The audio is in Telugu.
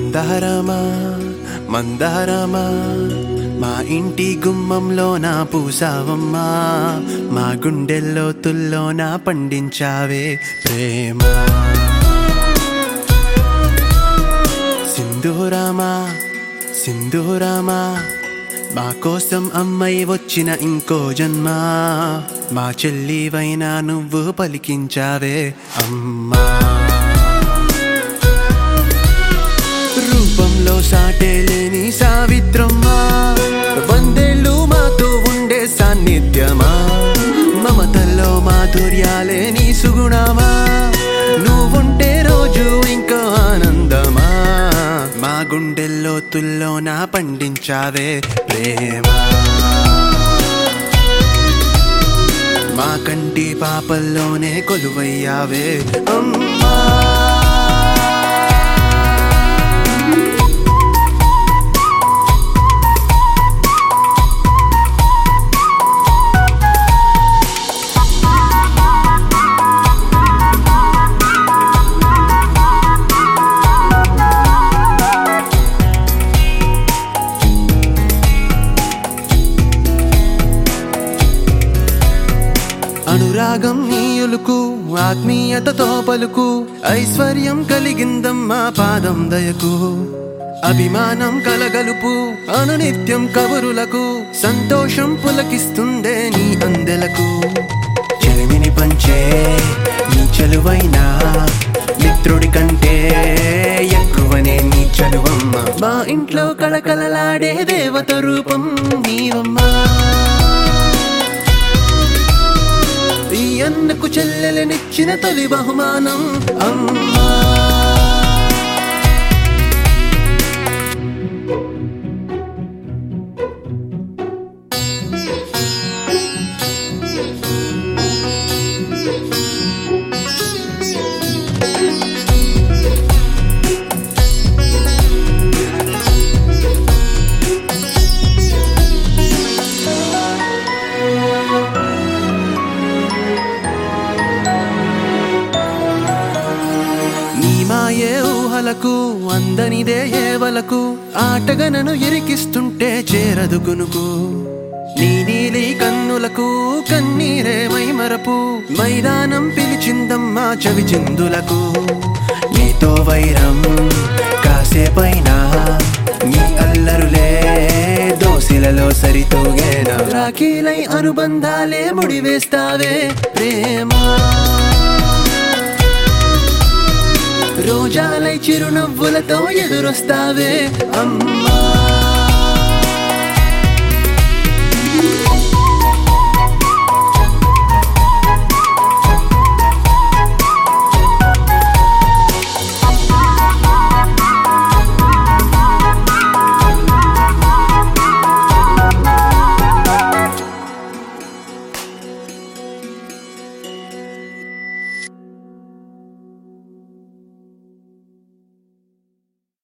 మందారమా మందారమా మా ఇంటి గుమ్మంలో నా పూసావమ్మా మా గుండెల్లో తుల్లో నా పండించావే ప్రేమ సింధూరామా సింధూరామా మా కోసం అమ్మాయి వచ్చిన ఇంకో జన్మ మా చెల్లివైనా నువ్వు పలికించావే అమ్మా రూపంలో సాటే లేని సావిత్రమ్మా వందేళ్ళు మాతో ఉండే సాన్నిధ్యమా మమతల్లో మాధుర్యాలే నీ సుగుణమా నువ్వుంటే రోజు ఇంకా ఆనందమా మా గుండెల్లో తుల్లో నా పండించావే ప్రేమ మా కంటి పాపల్లోనే కొలువయ్యావే అమ్మా అనురాగం నీయులుకు ఆత్మీయతతో పలుకు ఐశ్వర్యం కలిగిందమ్మా పాదం దయకు అభిమానం కలగలుపు అనునిత్యం కబురులకు సంతోషం పులకిస్తుందే నీ అందెలకు చెలిమిని పంచే నీ చెలువైనా మిత్రుడి కంటే ఎక్కువనే నీ చలువమ్మ మా ఇంట్లో కళకళలాడే దేవత రూపం నీవమ్మా ఈ అన్నకు చెల్లెలనిచ్చిన తొలి బహుమానం అమ్మా నీ మాయే ఊహలకు అందనిదే ఏవలకు ఆటగా నన్ను ఇరికిస్తుంటే చేరదు గునుకు నీ నీలి కన్నులకు కన్నీరే మైమరపు మైదానం పిలిచిందమ్మా చవి చిందులకు నీతో వైరం కాసేపైనా నీ అల్లరులే దోసిలలో సరితూగేనా రాఖీలై అనుబంధాలే ముడివేస్తావే ప్రేమ రోజాలై చిరునవ్వులతో ఎదురొస్తావే అమ్మా